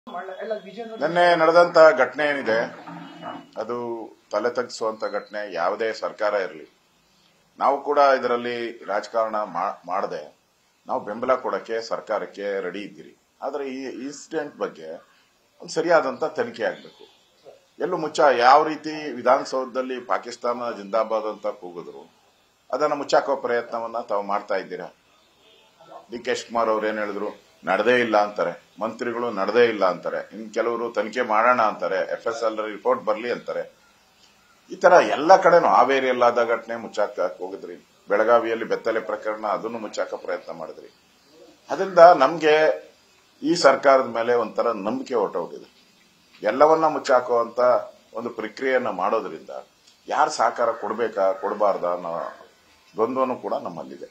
ಎಲ್ಲ ವಿಜಯ್ ನಿನ್ನೆ ನಡೆದಂತ ಘಟನೆ ಏನಿದೆ ಅದು ತಲೆ ತಗ್ಗಿಸುವಂತ ಘಟನೆ ಯಾವುದೇ ಸರ್ಕಾರ ಇರಲಿ ನಾವು ಕೂಡ ಇದರಲ್ಲಿ ರಾಜಕಾರಣ ಮಾಡದೆ ನಾವು ಬೆಂಬಲ ಕೊಡಕ್ಕೆ ಸರ್ಕಾರಕ್ಕೆ ರೆಡಿ ಇದ್ದೀರಿ ಆದ್ರೆ ಈ ಇನ್ಸಿಡೆಂಟ್ ಬಗ್ಗೆ ಒಂದು ಸರಿಯಾದಂತ ತನಿಖೆ ಆಗಬೇಕು ಎಲ್ಲೂ ಮುಚ್ಚ ಯಾವ ರೀತಿ ವಿಧಾನಸೌಧದಲ್ಲಿ ಪಾಕಿಸ್ತಾನ ಜಿಂದಾಬಾದ್ ಅಂತ ಕೂಗಿದ್ರು ಅದನ್ನು ಮುಚ್ಚಾಕೋ ಪ್ರಯತ್ನವನ್ನ ತಾವು ಮಾಡ್ತಾ ಇದ್ದೀರಾ ಡಿ ಕೆ ಶಿವಕುಮಾರ್ ಅವ್ರು ಏನ್ ಹೇಳಿದ್ರು ನಡೆದೇ ಇಲ್ಲ ಅಂತಾರೆ ಮಂತ್ರಿಗಳು ನಡೆದೇ ಇಲ್ಲ ಅಂತಾರೆ ಇನ್ ಕೆಲವರು ತನಿಖೆ ಮಾಡೋಣ ಅಂತಾರೆ ಎಫ್ ಎಸ್ ಎಲ್ ರಿಪೋರ್ಟ್ ಬರ್ಲಿ ಅಂತಾರೆ ಈ ತರ ಎಲ್ಲ ಕಡೆನೂ ಹಾವೇರಿಯಲ್ಲಾದ ಘಟನೆ ಮುಚ್ಚಾಕ ಹೋಗಿದ್ರಿ ಬೆಳಗಾವಿಯಲ್ಲಿ ಬೆತ್ತಲೆ ಪ್ರಕರಣ ಅದನ್ನು ಮುಚ್ಚಾಕ ಪ್ರಯತ್ನ ಮಾಡಿದ್ರಿ ಅದರಿಂದ ನಮ್ಗೆ ಈ ಸರ್ಕಾರದ ಮೇಲೆ ಒಂಥರ ನಂಬಿಕೆ ಹೊರಟೋಗಿದೆ ಎಲ್ಲವನ್ನ ಮುಚ್ಚಾಕುವಂತ ಒಂದು ಪ್ರಕ್ರಿಯೆಯನ್ನ ಮಾಡೋದ್ರಿಂದ ಯಾರು ಸಹಕಾರ ಕೊಡಬೇಕಾ ಕೊಡಬಾರ್ದ ಅನ್ನೋ ದ್ವಂದ್ವನೂ ಕೂಡ ನಮ್ಮಲ್ಲಿದೆ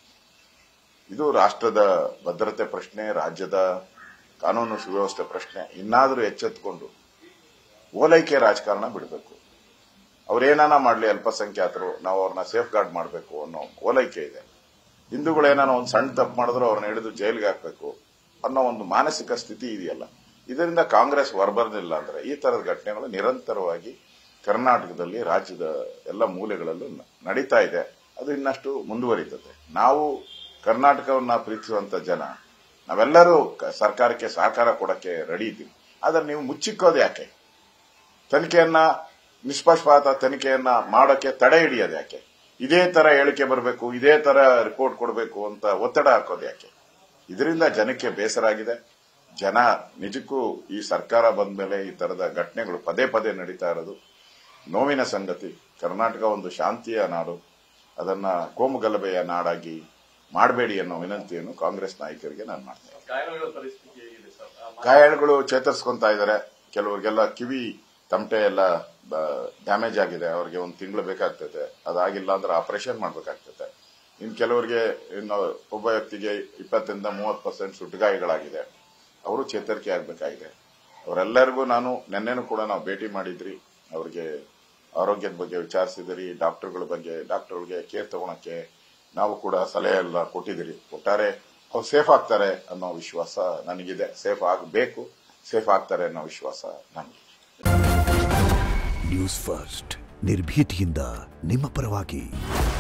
ಇದು ರಾಷ್ಟ್ರದ ಭದ್ರತೆ ಪ್ರಶ್ನೆ ರಾಜ್ಯದ ಕಾನೂನು ಸುವ್ಯವಸ್ಥೆ ಪ್ರಶ್ನೆ ಇನ್ನಾದರೂ ಎಚ್ಚೆತ್ತುಕೊಂಡು ಓಲೈಕೆ ರಾಜಕಾರಣ ಬಿಡಬೇಕು ಅವ್ರೇನಾನ ಮಾಡಲಿ ಅಲ್ಪಸಂಖ್ಯಾತರು ನಾವು ಅವ್ರನ್ನ ಸೇಫ್ ಗಾರ್ಡ್ ಮಾಡಬೇಕು ಅನ್ನೋ ಓಲೈಕೆ ಇದೆ ಹಿಂದೂಗಳು ಏನಾನ ಒಂದು ಸಣ್ಣ ತಪ್ಪು ಮಾಡಿದ್ರು ಅವ್ರನ್ನ ಹಿಡಿದು ಜೈಲಿಗೆ ಹಾಕಬೇಕು ಅನ್ನೋ ಒಂದು ಮಾನಸಿಕ ಸ್ಥಿತಿ ಇದೆಯಲ್ಲ ಇದರಿಂದ ಕಾಂಗ್ರೆಸ್ ಹೊರಬರ್ದಿಲ್ಲ ಅಂದ್ರೆ ಈ ತರದ ಘಟನೆಗಳು ನಿರಂತರವಾಗಿ ಕರ್ನಾಟಕದಲ್ಲಿ ರಾಜ್ಯದ ಎಲ್ಲ ಮೂಲೆಗಳಲ್ಲೂ ನ- ನಡೀತಾ ಇದೆ ಅದು ಇನ್ನಷ್ಟು ಮುಂದುವರಿತದೆ ನಾವು ಕರ್ನಾಟಕವನ್ನ ಪ್ರೀತಿಸುವಂತ ಜನ ನಾವೆಲ್ಲರೂ ಕ- ಸರ್ಕಾರಕ್ಕೆ ಸಹಕಾರ ಕೊಡಕ್ಕೆ ರೆಡಿ ಇದ್ದೀವಿ ಆದ್ರೆ ನೀವು ಮುಚ್ಚಿಕ್ಕೋದು ಯಾಕೆ ತನಿಖೆಯನ್ನ ನಿಷ್ಪಕ್ಷಪಾತ ತನಿಖೆಯನ್ನ ಮಾಡೋಕೆ ತಡೆ ಹಿಡಿಯೋದು ಯಾಕೆ ಇದೇ ತರ ಹೇಳಿಕೆ ಬರಬೇಕು ಇದೇ ತರ ರಿಪೋರ್ಟ್ ಕೊಡಬೇಕು ಅಂತ ಒತ್ತಡ ಹಾಕೋದು ಯಾಕೆ ಇದರಿಂದ ಜನಕ್ಕೆ ಬೇಸರ ಆಗಿದೆ ಜನ ನಿಜಕ್ಕೂ ಈ ಸರ್ಕಾರ ಬಂದ ಮೇಲೆ ಈ ತರದ ಘಟನೆಗಳು ಪದೇ ಪದೇ ನಡೀತಾ ಇರೋದು ನೋವಿನ ಸಂಗತಿ ಕರ್ನಾಟಕ ಒಂದು ಶಾಂತಿಯ ನಾಡು ಅದನ್ನ ಕೋಮುಗಲಭೆಯ ನಾಡಾಗಿ ಮಾಡಬೇಡಿ ಅನ್ನೋ ವಿನಂತಿಯನ್ನು ಕಾಂಗ್ರೆಸ್ ನಾಯಕರಿಗೆ ನಾನು ಮಾಡ್ತೇನೆ ಗಾಯಗಳ ಪರಿಸ್ಥಿತಿ ಹೇಗಿದೆ ಸರ್ ಆ ಮಾ- ಗಾಯಾಳುಗಳು ಚೇತರಿಸ್ಕೊಂತಾ ಇದ್ದಾರೆ ಕೆಲವರಿಗೆಲ್ಲ ಕಿವಿ ತಮಟೆ ಎಲ್ಲ ಡ್ಯಾಮೇಜ್ ಆಗಿದೆ ಅವರಿಗೆ ಒಂದು ತಿಂಗಳು ಬೇಕಾಗ್ತದೆ ಅದಾಗಿಲ್ಲ ಅಂದ್ರೆ ಆಪರೇಷನ್ ಮಾಡ್ಬೇಕಾಗ್ತದೆ ಇನ್ನು ಕೆಲವರಿಗೆ ಇನ್ನು ಒಬ್ಬ ವ್ಯಕ್ತಿಗೆ ಇಪ್ಪತ್ತರಿಂದ ಮೂವತ್ತು ಪರ್ಸೆಂಟ್ ಸುಟ್ಟಗಾಯಗಳಾಗಿದೆ ಅವರು ಚೇತರಿಕೆ ಆಗಬೇಕಾಗಿದೆ ಅವರೆಲ್ಲರಿಗೂ ನಾನು ನಿನ್ನೆನೂ ಕೂಡ ನಾವು ಭೇಟಿ ಮಾಡಿದ್ರಿ ಅವರಿಗೆ ಆರೋಗ್ಯದ ಬಗ್ಗೆ ವಿಚಾರಿಸಿದಿರಿ ಡಾಕ್ಟರ್ಗಳ ಬಗ್ಗೆ ಡಾಕ್ಟರ್ಗಳಿಗೆ ಕೇರ್ ತಗೊಳಕ್ಕೆ ನಾವು ಕೂಡ ಸಲಹೆ ಎಲ್ಲ ಕೊಟ್ಟಿದ್ದೀರಿ ಒಟ್ಟಾರೆ ಅವ್ರು ಸೇಫ್ ಆಗ್ತಾರೆ ಅನ್ನೋ ವಿಶ್ವಾಸ ನನಗಿದೆ ಸೇಫ್ ಆಗಬೇಕು ಸೇಫ್ ಆಗ್ತಾರೆ ಅನ್ನೋ ವಿಶ್ವಾಸ ನನಗೆ ನ್ಯೂಸ್ ಫಸ್ಟ್ ನಿರ್ಭೀತಿಯಿಂದ ನಿಮ್ಮ ಪರವಾಗಿ